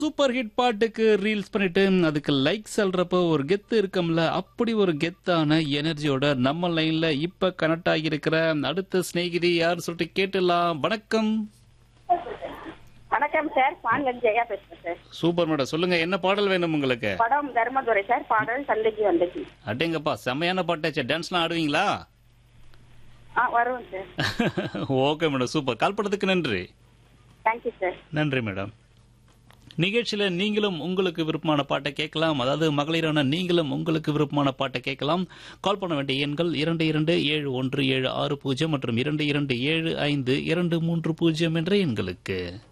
super hit பாட்டுக்கு reels பண்ணிட்டு அதுக்கு லைக் சொல்றப்போ ஒரு கெத்து இருக்கும்ல அப்படி ஒரு கெத்தான எனர்ஜியோட நம்ம லைன்ல இப்ப கனெக்ட் ஆகியிருக்கிற அடுத்த சிநேகிதி யார் சொல்லிட்டு கேட்டுலாம் வணக்கம் வணக்கம் சார் பான்கன் ஜெயா பேசுறேன் சார் சூப்பர் மேடம் சொல்லுங்க என்ன பாடல் வேணும் உங்களுக்கு படம் தர்மதுரை சார் பாடல் சந்தைக்கு வந்துச்சு அடேங்கப்பா செம்மையான பாட்டாச்சு டான்ஸ்லாம் ஆடுவீங்களா ஆ வருவோம் sir okay madam super call பண்ணதுக்கு நன்றி தேங்க்யூ சார் நன்றி மேடம் நிகழ்ச்சியில நீங்களும் உங்களுக்கு விருப்பமான பாட்டை கேட்கலாம் அதாவது மகளிரான நீங்களும் உங்களுக்கு விருப்பமான பாட்டை கேட்கலாம் கால் பண்ண வேண்டிய எண்கள் இரண்டு இரண்டு ஏழு ஒன்று ஏழு ஆறு பூஜ்ஜியம் மற்றும் இரண்டு இரண்டு ஏழு ஐந்து இரண்டு மூன்று பூஜ்ஜியம் என்ற எண்களுக்கு